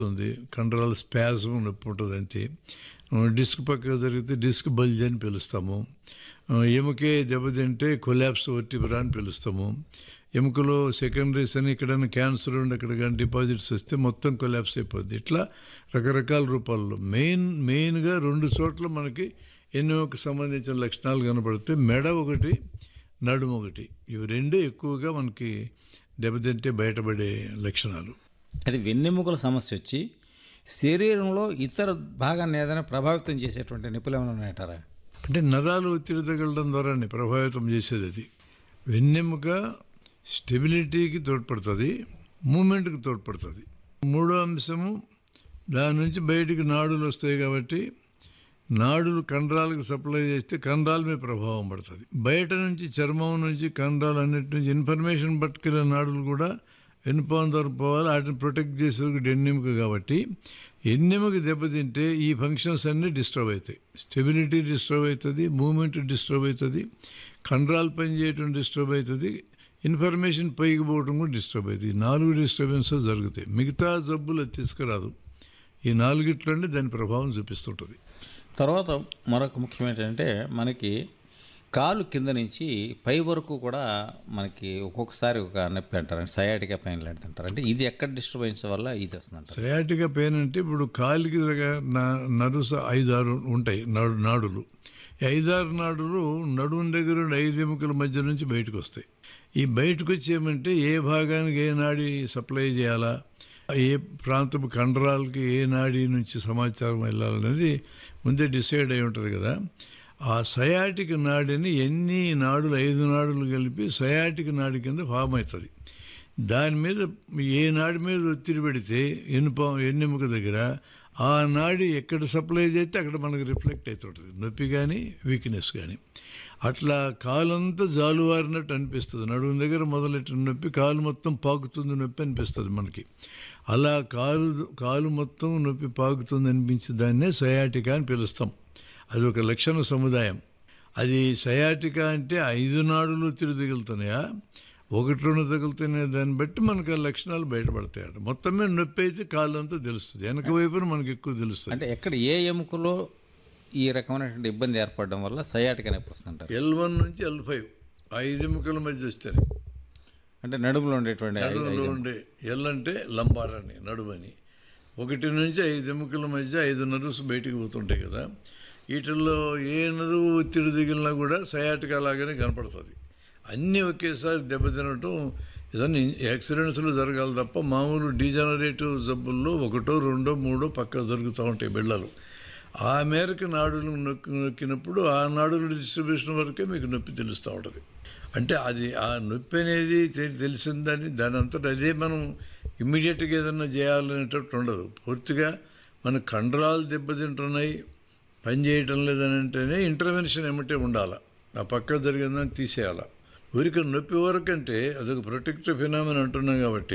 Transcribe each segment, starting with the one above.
ఉంది కండరాల స్పాజం నొప్పి ఉంటుంది అంతే డిస్క్ పక్కకు జరిగితే డిస్క్ బల్జ్ అని పిలుస్తాము ఎముకే దెబ్బతింటే కొలాప్స్ వర్టిబ్రా అని పిలుస్తాము ఎముకలో సెకండరీస్ అని ఎక్కడైనా క్యాన్సర్ ఉండి అక్కడ కానీ డిపాజిట్స్ వస్తే మొత్తం కొలాప్స్ అయిపోద్ది ఇట్లా రకరకాల రూపాల్లో మెయిన్ మెయిన్గా రెండు చోట్ల మనకి ఎన్నోకి సంబంధించిన లక్షణాలు కనపడితే మెడ ఒకటి నడుము ఒకటి ఇవి రెండే ఎక్కువగా మనకి దెబ్బతింటే బయటపడే లక్షణాలు అది వెన్నెముకల సమస్య వచ్చి శరీరంలో ఇతర భాగాన్ని ఏదైనా ప్రభావితం చేసేటువంటి నిపుణులు ఏమైనా ఉన్నాయంటారా అంటే నరాలు ఒత్తిడి తగలడం ద్వారానే ప్రభావితం చేసేది అది వెన్నెముక స్టెబిలిటీకి తోడ్పడుతుంది మూమెంట్కి తోడ్పడుతుంది మూడో అంశము దాని నుంచి బయటికి నాడులు వస్తాయి కాబట్టి నాడులు కండరాలకు సప్లై చేస్తే కండరాల మీద ప్రభావం పడుతుంది బయట నుంచి చర్మం నుంచి కండరాలు అన్నిటి నుంచి ఇన్ఫర్మేషన్ పట్టుకెళ్ళే నాడులు కూడా వెనుపాం ద్వారా పోవాలి వాటిని ప్రొటెక్ట్ చేసేందుకు ఎన్నెముక కాబట్టి ఎన్నెముక దెబ్బతింటే ఈ ఫంక్షన్స్ అన్నీ డిస్టర్బ్ అవుతాయి స్టెబిలిటీ డిస్టర్బ్ అవుతుంది మూమెంట్ డిస్టర్బ్ అవుతుంది కండరాలు పనిచేయటం డిస్టర్బ్ అవుతుంది ఇన్ఫర్మేషన్ పైకి పోవడం కూడా డిస్టర్బ్ అవుతుంది ఈ నాలుగు డిస్టర్బెన్సెస్ జరుగుతాయి మిగతా జబ్బులు అది తీసుకురాదు ఈ నాలుగిట్లోనే దాని ప్రభావం చూపిస్తుంటుంది తర్వాత మరొక ముఖ్యం ఏంటంటే మనకి కాలు కింద నుంచి పై వరకు కూడా మనకి ఒక్కొక్కసారి ఒక నొప్పి అంటారు అంటే సయాటికా పెయిన్ లాంటిది అంటారు అంటే ఇది ఎక్కడ డిస్టర్బెన్స్ వల్ల ఇది వస్తుంది అంటారు సయాటికా పెయిన్ అంటే ఇప్పుడు కాలికి నరుస ఐదారు ఉంటాయి నాడు నాడులు ఈ ఐదారు నాడులు నడుము దగ్గర ఉండే ఐదు ఎముకల మధ్య నుంచి బయటకు వస్తాయి ఈ బయటకు వచ్చేయమంటే ఏ భాగానికి ఏ నాడి సప్లై చేయాలా ఏ ప్రాంతపు కండరాలకి ఏ నాడి నుంచి సమాచారం వెళ్ళాలనేది ముందే డిసైడ్ అయి ఉంటుంది కదా ఆ సయాటిక్ నాడిని ఎన్ని నాడులు ఐదు నాడులు కలిపి సయాటిక్ నాడి కింద ఫామ్ అవుతుంది దాని మీద ఏ నాడి మీద ఒత్తిడి పెడితే ఎన్నుపా ఎన్నెముక దగ్గర ఆ నాడి ఎక్కడ సప్లై చేస్తే అక్కడ మనకు రిఫ్లెక్ట్ అవుతుంటుంది నొప్పి కానీ వీక్నెస్ కానీ అట్లా కాలంతా జాలువారినట్టు అనిపిస్తుంది నడుము దగ్గర మొదలెట్టిన నొప్పి కాలు మొత్తం పాకుతుంది నొప్పి అనిపిస్తుంది మనకి అలా కాలు కాలు మొత్తం నొప్పి పాకుతుంది అనిపించే దాన్నే సయాటికా అని పిలుస్తాం అది ఒక లక్షణ సముదాయం అది సయాటికా అంటే ఐదు నాడులు తిరిగి తగులుతున్నాయా ఒకటి రెండు తగులుతున్నాయి దాన్ని బట్టి మనకు ఆ లక్షణాలు బయటపడతాయట మొత్తం మీద నొప్పి అయితే కాళ్ళు అంతా తెలుస్తుంది వెనక వైపున మనకి ఎక్కువ తెలుస్తుంది అంటే ఎక్కడ ఏ ఎముకలో ఈ రకమైనటువంటి ఇబ్బంది ఏర్పడడం వల్ల సయాటికా నొప్పి వస్తుంటారు ఎల్ వన్ నుంచి ఎల్ ఫైవ్ ఐదు ఎముకల మధ్య వస్తాయి అంటే నడుములో ఉండేటువంటి ఐదు- నడుములో ఉండే ఎల్ అంటే లంబార్ అని నడుమని ఒకటి నుంచి ఐదు ఎముకల మధ్య ఐదు నర్వ్స్ బయటికి పోతుంటాయి కదా వీటిల్లో ఏ నరువు ఒత్తిడి దిగిలినా కూడా సయాటికా లాగానే కనపడుతుంది అన్నీ ఒకేసారి దెబ్బతినటం ఏదన్నా యాక్సిడెంట్స్లో జరగాలి తప్ప మామూలు డీజనరేటివ్ జబ్బుల్లో ఒకటో రెండో మూడో పక్క జరుగుతూ ఉంటాయి బిళ్ళలు ఆ మేరకు నాడులు నొక్కి నొక్కినప్పుడు ఆ నాడుల డిస్ట్రిబ్యూషన్ వరకే మీకు నొప్పి తెలుస్తూ ఉంటుంది అంటే అది ఆ నొప్పి అనేది తె- తెలిసిందని దాని అంతటా అదే మనం ఇమ్మీడియట్గా ఏదన్నా చేయాలనేటట్టు ఉండదు పూర్తిగా మన కండరాలు దెబ్బతింటున్నాయి పని చేయటం లేదని అంటేనే ఇంటర్వెన్షన్ ఏమంటే ఉండాలి ఆ పక్క జరిగిందని తీసేయాలి ఊరికి నొప్పి వరకు అంటే అదొక ప్రొటెక్టివ్ ఫినామిన్ అంటున్నాం కాబట్టి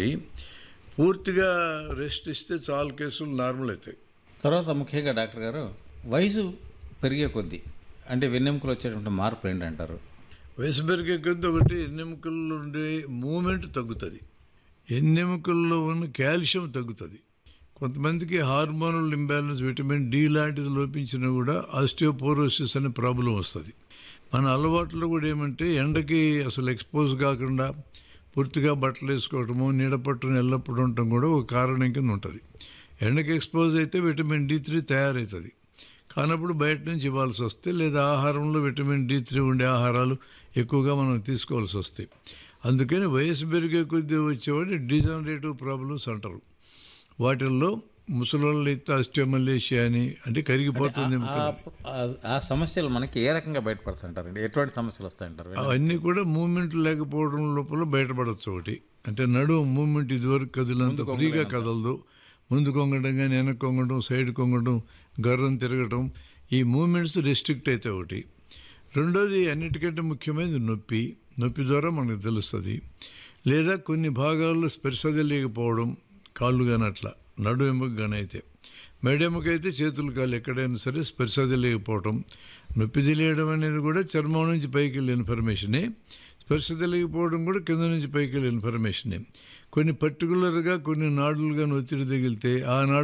పూర్తిగా రెస్ట్ ఇస్తే చాలా కేసులు నార్మల్ అవుతాయి తర్వాత ముఖ్యంగా డాక్టర్ గారు వయసు పెరిగే కొద్దీ అంటే వెన్నెముకలు వచ్చేటువంటి మార్పులు ఏంటంటారు వయసు పెరిగే కొద్ది ఒకటి ఎన్నెముకల్లో ఉండే మూమెంట్ తగ్గుతుంది ఎన్నెముకల్లో ఉన్న కాల్షియం తగ్గుతుంది కొంతమందికి హార్మోనల్ ఇంబ్యాలెన్స్ విటమిన్ డి లాంటిది లోపించినా కూడా ఆస్టియోపోరోసిస్ అనే ప్రాబ్లం వస్తుంది మన అలవాట్లో కూడా ఏమంటే ఎండకి అసలు ఎక్స్పోజ్ కాకుండా పూర్తిగా బట్టలు వేసుకోవటము నీడ పట్టును ఎల్లప్పుడు ఉండటం కూడా ఒక కారణం కింద ఉంటుంది ఎండకి ఎక్స్పోజ్ అయితే విటమిన్ డి త్రీ తయారవుతుంది కానప్పుడు బయట నుంచి ఇవ్వాల్సి వస్తే లేదా ఆహారంలో విటమిన్ డి త్రీ ఉండే ఆహారాలు ఎక్కువగా మనం తీసుకోవాల్సి వస్తాయి అందుకని వయసు పెరిగే కొద్దీ వచ్చేవాడి డిజనరేటివ్ ప్రాబ్లమ్స్ అంటారు వాటిల్లో ముసలోళ్ళు అయితే ఆస్టియోమలేషియా అని అంటే కరిగిపోతుంది ఆ- ఆ- ఆ సమస్యలు మనకి ఏ రకంగా బయటపడుతుంటారండి ఎటువంటి సమస్యలు వస్తాయంటారు అవన్నీ కూడా మూమెంట్ లేకపోవడం లోపల బయటపడచ్చు ఒకటి అంటే నడుము మూమెంట్ ఇదివరకు కదిలంత ఫ్రీగా కదలదు ముందు కొంగడం కానీ వెనక్కి కొంగడం సైడ్ కొంగడం గర్రం తిరగటం ఈ మూమెంట్స్ రెస్ట్రిక్ట్ అయితే ఒకటి రెండోది అన్నిటికంటే ముఖ్యమైనది నొప్పి నొప్పి ద్వారా మనకు తెలుస్తుంది లేదా కొన్ని భాగాల్లో స్పర్శ తెలియకపోవడం కాళ్ళు కానీ అట్లా నడు ఎముక కానీ అయితే మెడెముకైతే చేతులు కాళ్ళు ఎక్కడైనా సరే స్పర్శ తెలియకపోవటం నొప్పి తెలియడం అనేది కూడా చర్మం నుంచి పైకి వెళ్ళే ఇన్ఫర్మేషనే స్పర్శ తెలియకపోవడం కూడా కింద నుంచి పైకి వెళ్ళే ఇన్ఫర్మేషనే కొన్ని పర్టికులర్గా కొన్ని నాడులుగా ఒత్తిడి తగిలితే ఆ నాడు